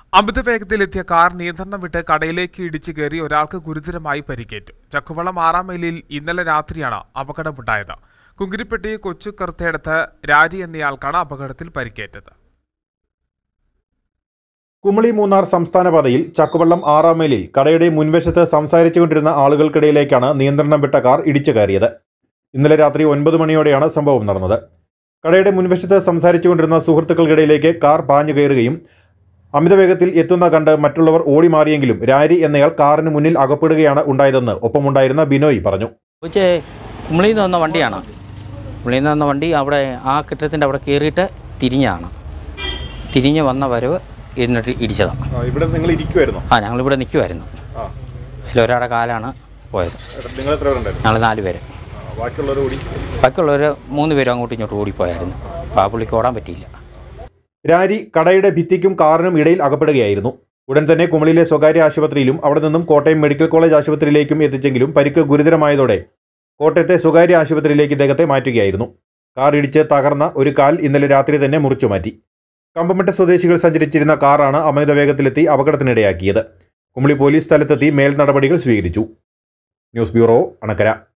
അമിത വേഗത്തിലെത്തിയ car നിയന്ത്രണം വിട്ട് കടയിലേക്ക് ഇടിച്ചു കയറി ഒരാൾക്ക് ഗുരുതരമായി പരിക്കേറ്റു ചക്കുവളം ആറാം മൈലിൽ ഇന്നലെ രാത്രിയാണ് അപകടമുണ്ടായത് കുങ്കിരിപ്പെട്ടി കൊച്ചു കറുത്തേടത്ത് രാജി എന്നയാൾക്കാണ് അപകടത്തിൽ പരിക്കേറ്റത് കുമളി മൂന്നാർ സംസ്ഥാന പാതയിൽ ചക്കുവള്ളം ആറാം മൈലിൽ കടയുടെ മുൻവശത്ത് സംസാരിച്ചുകൊണ്ടിരുന്ന ആളുകൾക്കിടയിലേക്കാണ് നിയന്ത്രണം വിട്ട കാർ ഇടിച്ചു കയറിയത് ഇന്നലെ രാത്രി ഒൻപത് മണിയോടെയാണ് സംഭവം നടന്നത് കടയുടെ മുൻവശത്ത് സംസാരിച്ചുകൊണ്ടിരുന്ന സുഹൃത്തുക്കൾക്കിടയിലേക്ക് കാർ പാഞ്ഞു കയറുകയും അമിത വേഗത്തിൽ എത്തുന്ന കണ്ട് മറ്റുള്ളവർ ഓടി മാറിയെങ്കിലും രാരി എന്നയാൾ കാറിന് മുന്നിൽ അകപ്പെടുകയാണ് ഉണ്ടായതെന്ന് ഒപ്പമുണ്ടായിരുന്ന ബിനോയ് പറഞ്ഞു ഉച്ച കുമളിയിൽ നിന്ന് വന്ന വണ്ടിയാണ് കുമളിയിൽ നിന്ന് വന്ന വണ്ടി അവിടെ ആ കെട്ടിടത്തിൻ്റെ അവിടെ കയറിയിട്ട് തിരിഞ്ഞാണ് തിരിഞ്ഞ് വന്ന വരവ് എന്നിട്ട് ഇടിച്ചതാണ് ഇവിടെ നിങ്ങൾ ഇരിക്കുമായിരുന്നു ആ ഞങ്ങളിവിടെ നിൽക്കുമായിരുന്നു അതിലൊരാളുടെ കാലാണ് പോയത് നിങ്ങൾ എത്ര പേരുണ്ടായിരുന്നു ഞങ്ങൾ നാല് പേര് ബാക്കിയുള്ളവർ ഓടി ബാക്കിയുള്ളവർ മൂന്ന് പേരും അങ്ങോട്ടും ഇങ്ങോട്ടും ഓടിപ്പോയായിരുന്നു അപ്പോൾ ആ പുള്ളിക്ക് ഓടാൻ പറ്റിയില്ല രാരി കടയുടെ ഭിത്തിക്കും കാറിനും ഇടയിൽ അകപ്പെടുകയായിരുന്നു ഉടൻ തന്നെ കുമളിയിലെ സ്വകാര്യ ആശുപത്രിയിലും അവിടെ നിന്നും കോട്ടയം മെഡിക്കൽ കോളേജ് ആശുപത്രിയിലേക്കും എത്തിച്ചെങ്കിലും പരിക്ക് ഗുരുതരമായതോടെ കോട്ടയത്തെ സ്വകാര്യ ആശുപത്രിയിലേക്ക് ഇദ്ദേഹത്തെ മാറ്റുകയായിരുന്നു കാർ ഇടിച്ച് തകർന്ന ഒരു കാൽ ഇന്നലെ രാത്രി തന്നെ മുറിച്ചു മാറ്റി കമ്പമട്ട സ്വദേശികൾ സഞ്ചരിച്ചിരുന്ന കാറാണ് അമിത വേഗത്തിലെത്തി അപകടത്തിനിടയാക്കിയത് കുമളി പോലീസ് സ്ഥലത്തെത്തി മേൽ നടപടികൾ സ്വീകരിച്ചു ന്യൂസ് ബ്യൂറോ അണക്കര